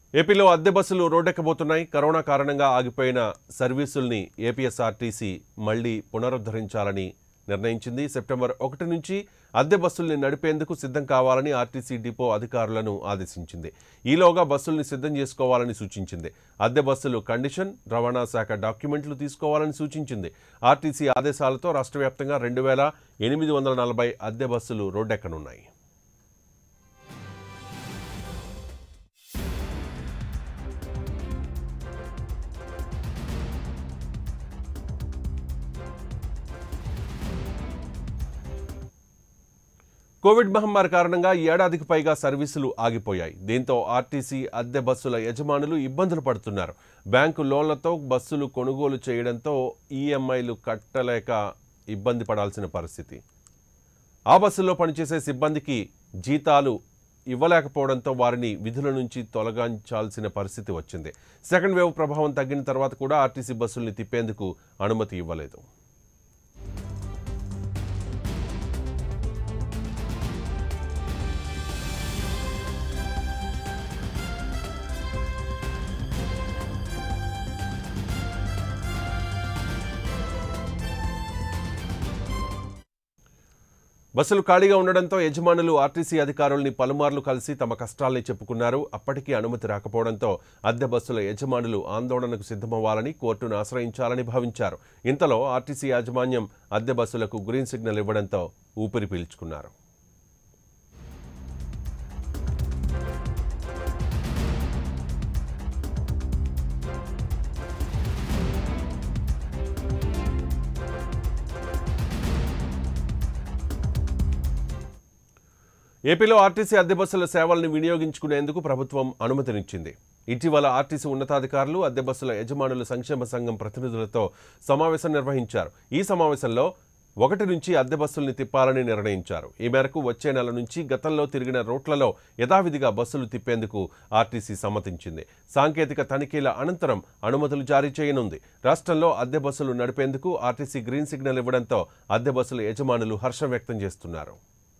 ఏపీలో అద్దె బస్సులు రోడ్డెక్కబోతున్నాయి కరోనా కారణంగా ఆగిపోయిన సర్వీసుల్ని ఏపీఎస్ఆర్టీసీ మళ్లీ పునరుద్ధరించాలని నిర్ణయించింది సెప్టెంబర్ ఒకటి నుంచి అద్దె బస్సుల్ని నడిపేందుకు సిద్ధం కావాలని ఆర్టీసీ డిపో అధికారులను ఆదేశించింది ఈలోగా బస్సుల్ని సిద్ధం చేసుకోవాలని సూచించింది అద్దె బస్సులు కండిషన్ రవాణా శాఖ డాక్యుమెంట్లు తీసుకోవాలని సూచించింది ఆర్టీసీ ఆదేశాలతో రాష్ట్ర వ్యాప్తంగా రెండు వేల ఎనిమిది వందల నలభై అద్దె బస్సులు రోడ్డెక్కనున్నాయి కోవిడ్ మహమ్మారి కారణంగా ఏడాదికి పైగా సర్వీసులు ఆగిపోయాయి దీంతో ఆర్టీసీ అద్దె బస్సుల యజమానులు ఇబ్బందులు పడుతున్నారు బ్యాంకు లోన్లతో బస్సులు కొనుగోలు చేయడంతో ఈఎంఐలు కట్టలేక ఇబ్బంది పడాల్సిన పరిస్థితి ఆ బస్సుల్లో పనిచేసే సిబ్బందికి జీతాలు ఇవ్వలేకపోవడంతో వారిని విధుల నుంచి తొలగించాల్సిన పరిస్థితి వచ్చింది సెకండ్ వేవ్ ప్రభావం తగ్గిన తర్వాత కూడా ఆర్టీసీ బస్సుల్ని తిప్పేందుకు అనుమతి ఇవ్వలేదు బస్సులు ఖాళీగా ఉండడంతో యజమానులు ఆర్టీసీ అధికారుల్ని పలుమార్లు కలిసి తమ కష్టాల్ని చెప్పుకున్నారు అప్పటికీ అనుమతి రాకపోవడంతో అద్దె బస్సుల యజమానులు ఆందోళనకు సిద్ధమవ్వాలని కోర్టును ఆశ్రయించాలని భావించారు ఇంతలో ఆర్టీసీ యాజమాన్యం అద్దె బస్సులకు గ్రీన్ సిగ్నల్ ఇవ్వడంతో ఊపిరి పీల్చుకున్నారు ఏపీలో ఆర్టీసీ అద్దె బస్సుల సేవలను వినియోగించుకునేందుకు ప్రభుత్వం అనుమతినిచ్చింది ఇటీవల ఆర్టీసీ ఉన్నతాధికారులు అద్దె బస్సుల యజమానుల సంక్షేమ సంఘం ప్రతినిధులతో సమావేశం నిర్వహించారు ఈ సమావేశంలో ఒకటి నుంచి అద్దె బస్సుల్ని తిప్పాలని నిర్ణయించారు ఈ మేరకు వచ్చే నెల నుంచి గతంలో తిరిగిన రూట్లలో యథావిధిగా బస్సులు తిప్పేందుకు ఆర్టీసీ సమ్మతించింది సాంకేతిక తనిఖీల అనంతరం అనుమతులు జారీ చేయనుంది రాష్ట్రంలో అద్దె బస్సులు నడిపేందుకు ఆర్టీసీ గ్రీన్ సిగ్నల్ ఇవ్వడంతో అద్దె బస్సుల యజమానులు హర్షం వ్యక్తం చేస్తున్నారు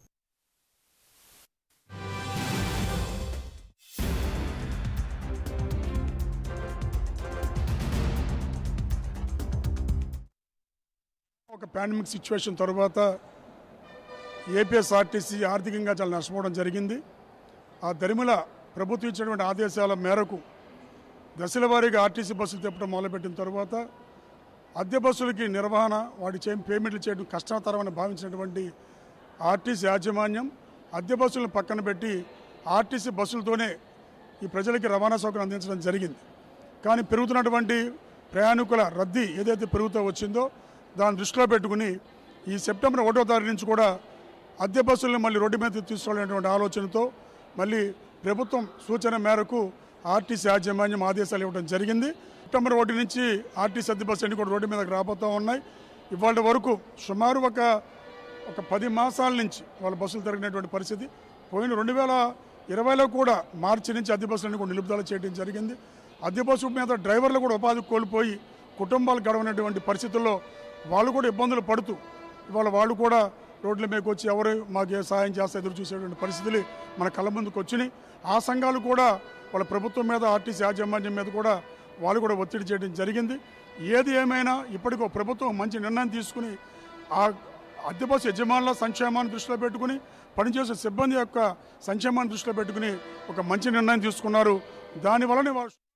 ఒక పాండమిక్ సిచ్యువేషన్ తర్వాత ఏపీఎస్ఆర్టీసీ ఆర్థికంగా చాలా నష్టపోవడం జరిగింది ఆ దరిమిల ప్రభుత్వం ఇచ్చినటువంటి ఆదేశాల మేరకు దశల వారీగా ఆర్టీసీ బస్సులు తిప్పడం మొదలుపెట్టిన తర్వాత అద్దె బస్సులకి నిర్వహణ వాటి చే పేమెంట్లు చేయడం కష్టతరమని భావించినటువంటి ఆర్టీసీ యాజమాన్యం అద్దె బస్సులను పక్కన పెట్టి ఆర్టీసీ బస్సులతోనే ఈ ప్రజలకి రవాణా సౌకర్యం అందించడం జరిగింది కానీ పెరుగుతున్నటువంటి ప్రయాణికుల రద్దీ ఏదైతే పెరుగుతూ వచ్చిందో దాన్ని దృష్టిలో పెట్టుకుని ఈ సెప్టెంబర్ ఒకటో తారీఖు నుంచి కూడా అద్దె బస్సులను మళ్ళీ రోడ్డు మీద తీసుకోవాలనేటువంటి ఆలోచనతో మళ్ళీ ప్రభుత్వం సూచన మేరకు ఆర్టీసీ యాజమాన్యం ఆదేశాలు ఇవ్వడం జరిగింది సెప్టెంబర్ ఒకటి నుంచి ఆర్టీసీ అద్దె బస్సు అన్ని కూడా రోడ్డు మీదకి రాబోతూ ఉన్నాయి ఇవాళ వరకు సుమారు ఒక ఒక పది మాసాల నుంచి వాళ్ళ బస్సులు తిరిగినటువంటి పరిస్థితి పోయిన రెండు వేల ఇరవైలో కూడా మార్చి నుంచి అద్దె బస్సులను కూడా నిలుపుదల చేయడం జరిగింది అద్దె బస్సు మీద డ్రైవర్లు కూడా ఉపాధి కోల్పోయి కుటుంబాలు గడవనటువంటి పరిస్థితుల్లో వాళ్ళు కూడా ఇబ్బందులు పడుతూ ఇవాళ వాళ్ళు కూడా రోడ్ల మీదకి వచ్చి ఎవరు మాకు ఏ సహాయం చేస్తే ఎదురు చూసేటువంటి పరిస్థితులు మన కళ్ళ ముందుకు వచ్చినాయి ఆ సంఘాలు కూడా వాళ్ళ ప్రభుత్వం మీద ఆర్టీసీ యాజమాన్యం మీద కూడా వాళ్ళు కూడా ఒత్తిడి చేయడం జరిగింది ఏది ఏమైనా ఇప్పటికో ప్రభుత్వం మంచి నిర్ణయం తీసుకుని ఆ అద్దె బస్సు యజమానుల సంక్షేమాన్ని దృష్టిలో పెట్టుకుని పనిచేసే సిబ్బంది యొక్క సంక్షేమాన్ని దృష్టిలో పెట్టుకుని ఒక మంచి నిర్ణయం తీసుకున్నారు దానివల్లనే వాళ్ళు